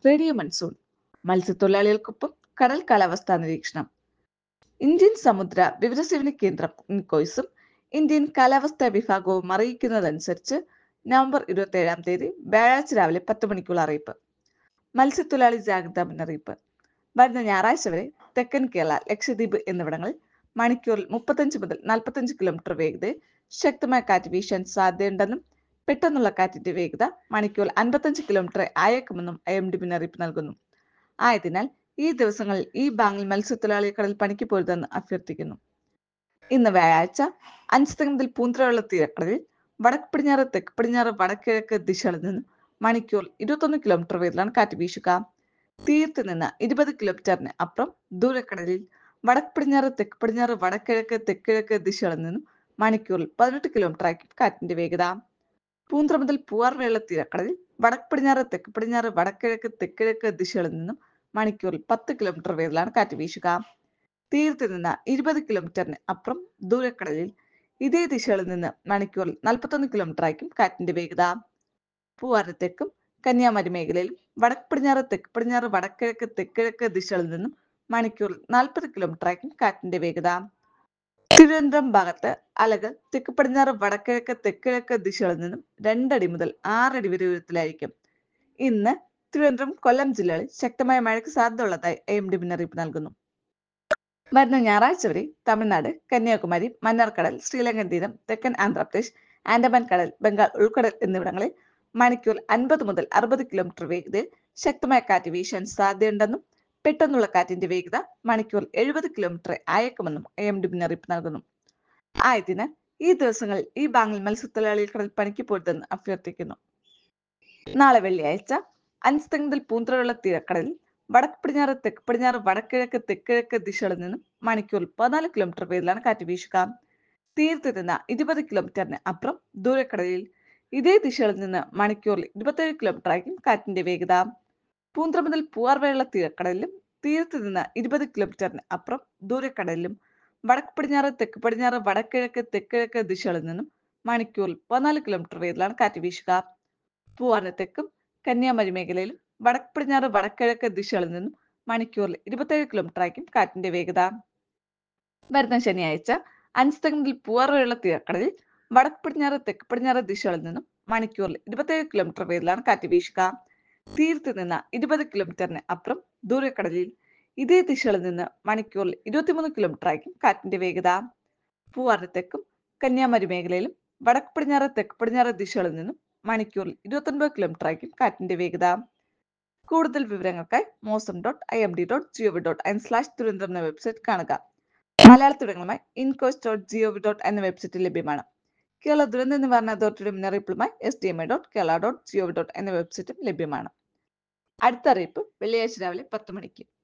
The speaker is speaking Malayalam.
റേഡിയോ മൺസൂൺ മത്സ്യത്തൊഴിലാളികൾക്കൊപ്പം കടൽ കാലാവസ്ഥാ നിരീക്ഷണം ഇന്ത്യൻ സമുദ്ര വിവരസേവന കേന്ദ്രം ഇൻകോയ്സും ഇന്ത്യൻ കാലാവസ്ഥാ വിഭാഗവും അറിയിക്കുന്നതനുസരിച്ച് നവംബർ ഇരുപത്തി ഏഴാം തീയതി വ്യാഴാഴ്ച രാവിലെ പത്ത് മണിക്കുള്ള അറിയിപ്പ് മത്സ്യത്തൊഴിലാളി ജാഗ്രതാ മുന്നറിയിപ്പ് വരുന്ന ഞായറാഴ്ച വരെ തെക്കൻ കേരള ലക്ഷദ്വീപ് എന്നിവിടങ്ങളിൽ മണിക്കൂറിൽ മുപ്പത്തഞ്ച് മുതൽ നാൽപ്പത്തഞ്ച് കിലോമീറ്റർ വേഗതയിൽ ശക്തമായ കാറ്റ് വീശാൻ സാധ്യതയുണ്ടെന്നും പെട്ടെന്നുള്ള കാറ്റിന്റെ വേഗത മണിക്കൂറിൽ അൻപത്തഞ്ച് കിലോമീറ്റർ ആയേക്കുമെന്നും ഐ എം ഡി മുന്നറിയിപ്പ് നൽകുന്നു ആയതിനാൽ ഈ ദിവസങ്ങളിൽ ഈ ബാങ്കിൽ മത്സ്യത്തൊഴിലാളി കടൽ പണിക്ക് പോരുതെന്ന് അഭ്യർത്ഥിക്കുന്നു ഇന്ന് വ്യാഴാഴ്ച അഞ്ച് മുതൽ പൂന്തറയുള്ള തീരക്കടലിൽ വടക്ക് പടിഞ്ഞാറ് തെക്ക് പടിഞ്ഞാറ് വടക്കിഴക്ക് ദിശകളിൽ നിന്നും മണിക്കൂർ ഇരുപത്തൊന്ന് കിലോമീറ്റർ വേഗത്തിലാണ് കാറ്റ് വീശുക തീരത്ത് നിന്ന് ഇരുപത് കിലോമീറ്ററിന് അപ്പുറം ദൂരക്കടലിൽ വടക്ക് പടിഞ്ഞാറ് തെക്ക് പടിഞ്ഞാറ് വടക്കിഴക്ക് തെക്കിഴക്ക് ദിശകളിൽ നിന്നും മണിക്കൂറിൽ പതിനെട്ട് കിലോമീറ്റർ ആയിരിക്കും കാറ്റിന്റെ വേഗത പൂന്തറ മുതൽ പൂവാർ വേള തീരക്കടലിൽ വടക്ക് പടിഞ്ഞാറ് തെക്ക് പടിഞ്ഞാറ് വടക്കിഴക്ക് തെക്കിഴക്ക് ദിശകളിൽ നിന്നും മണിക്കൂറിൽ പത്ത് കിലോമീറ്റർ വേഗത്തിലാണ് കാറ്റ് വീശുക തീരത്ത് നിന്ന് ഇരുപത് കിലോമീറ്ററിന് അപ്പുറം ദൂരക്കടലിൽ ഇതേ ദിശകളിൽ നിന്ന് മണിക്കൂറിൽ നാൽപ്പത്തൊന്ന് കിലോമീറ്റർ ആയിരിക്കും കാറ്റിന്റെ വേഗത പൂവാറ് തെക്കും കന്യാകുമാരി മേഖലയിലും വടക്ക് പടിഞ്ഞാറ് തെക്ക് പടിഞ്ഞാറ് വടക്കിഴക്ക് തെക്കിഴക്ക് ദിശകളിൽ നിന്നും മണിക്കൂറിൽ നാൽപ്പത് കിലോമീറ്റർ ആയിരിക്കും കാറ്റിന്റെ വേഗത തിരുവനന്തപുരം ഭാഗത്ത് അലകൾ തെക്ക് പടിഞ്ഞാറ് വടക്കിഴക്ക് തെക്കിഴക്ക് ദിശകളിൽ നിന്നും രണ്ടടി മുതൽ ആറടി വരെ ഉയരത്തിലായിരിക്കും ഇന്ന് തിരുവനന്തപുരം കൊല്ലം ജില്ലകളിൽ ശക്തമായ മഴയ്ക്ക് സാധ്യതയുള്ളതായി ഐ എം ഡി മുന്നറിയിപ്പ് നൽകുന്നു വരുന്ന ഞായറാഴ്ച വരെ തമിഴ്നാട് കന്യാകുമാരി മന്നാർക്കടൽ ശ്രീലങ്കൻ തീരം തെക്കൻ ആന്ധ്രാപ്രദേശ് ആൻഡമാൻ കടൽ ബംഗാൾ ഉൾക്കടൽ എന്നിവിടങ്ങളിൽ മണിക്കൂർ അൻപത് മുതൽ അറുപത് കിലോമീറ്റർ വേഗതയിൽ ശക്തമായ കാറ്റ് വീശാൻ സാധ്യതയുണ്ടെന്നും പെട്ടെന്നുള്ള കാറ്റിന്റെ വേഗത മണിക്കൂർ എഴുപത് കിലോമീറ്റർ ആയേക്കുമെന്നും എ എം ഡി മുന്നറിയിപ്പ് നൽകുന്നു ആയതിനാൽ ഈ ദിവസങ്ങളിൽ ഈ ബാങ്കിൽ മത്സ്യത്തൊഴിലാളികൾ കടൽ പണിക്ക് പോരുതെന്ന് അഭ്യർത്ഥിക്കുന്നു നാളെ വെള്ളിയാഴ്ച അഞ്ച് മുതൽ പൂന്തറയുള്ള തീരക്കടലിൽ വടക്ക് പടിഞ്ഞാറ് തെക്ക് പടിഞ്ഞാറ് വടക്കിഴക്ക് തെക്കിഴക്ക് ദിശകളിൽ നിന്നും മണിക്കൂറിൽ പതിനാല് കിലോമീറ്റർ വേഗത്തിലാണ് കാറ്റ് വീശുക തീരത്ത് നിന്ന് ഇരുപത് കിലോമീറ്ററിന് അപ്പുറം ദൂരക്കടലിൽ ഇതേ ദിശകളിൽ നിന്ന് മണിക്കൂറിൽ ഇരുപത്തേഴ് കിലോമീറ്റർ ആയിരിക്കും കാറ്റിന്റെ വേഗത പൂന്തറ മുതൽ പൂവാർവയുള്ള തീരക്കടലിലും തീരത്ത് നിന്ന് ഇരുപത് കിലോമീറ്ററിന് അപ്പുറം ദൂരക്കടലിലും വടക്ക് പടിഞ്ഞാറ് തെക്ക് പടിഞ്ഞാറ് വടക്കിഴക്ക് തെക്കിഴക്ക് ദിശകളിൽ നിന്നും മണിക്കൂറിൽ പതിനാല് കിലോമീറ്റർ വേഗത്തിലാണ് കാറ്റ് വീശുക പൂവാറിന് തെക്കും കന്യാകുമാരി മേഖലയിലും വടക്ക് പടിഞ്ഞാറ് വടക്കിഴക്ക് ദിശകളിൽ നിന്നും മണിക്കൂറിൽ ഇരുപത്തേഴ് കിലോമീറ്റർ ആയിരിക്കും കാറ്റിന്റെ വേഗത വരുന്ന ശനിയാഴ്ച അഞ്ച് മുതൽ പൂവാർ വരെയുള്ള തീരക്കടലിൽ വടക്ക് പടിഞ്ഞാറ് തെക്ക് പടിഞ്ഞാറ് ദിശകളിൽ നിന്നും മണിക്കൂറിൽ ഇരുപത്തേഴ് കിലോമീറ്റർ വേഗത്തിലാണ് കാറ്റ് വീശുക തീരത്ത് നിന്ന് ഇരുപത് കിലോമീറ്ററിന് അപ്പുറം ദൂരക്കടലിൽ ഇതേ ദിശകളിൽ നിന്ന് മണിക്കൂറിൽ ഇരുപത്തിമൂന്ന് കിലോമീറ്റർ ആയിരിക്കും കാറ്റിന്റെ വേഗത പൂവാറിന് തെക്കും കന്യാകുമാരി മേഖലയിലും വടക്ക് പടിഞ്ഞാറ് തെക്ക് പടിഞ്ഞാറ് ദിശകളിൽ നിന്നും മണിക്കൂറിൽ ഇരുപത്തൊൻപത് കിലോമീറ്റർ ആയിരിക്കും കാറ്റിന്റെ വേഗത കൂടുതൽ വിവരങ്ങൾക്കായി Mausam dot I M D dot gov dot in slash Thiruvananthapuram എന്ന വെബ്സൈറ്റ് കാണുക മലയാളത്തിടങ്ങളുമായി ഇൻകോസ് ഡോട്ട് ജിഒവി ഡോട്ട് എന്ന വെബ്സൈറ്റിൽ ലഭ്യമാണ് കേരള ദുരന്ത നിവാരണ അതോറിറ്റിയുടെ മുന്നറിയിപ്പുമായി S D M I dot Kerala dot gov dot എന്ന വെബ്സൈറ്റും ലഭ്യമാണ് അടുത്ത അറിയിപ്പ് വെള്ളിയാഴ്ച രാവിലെ പത്ത് മണിക്ക്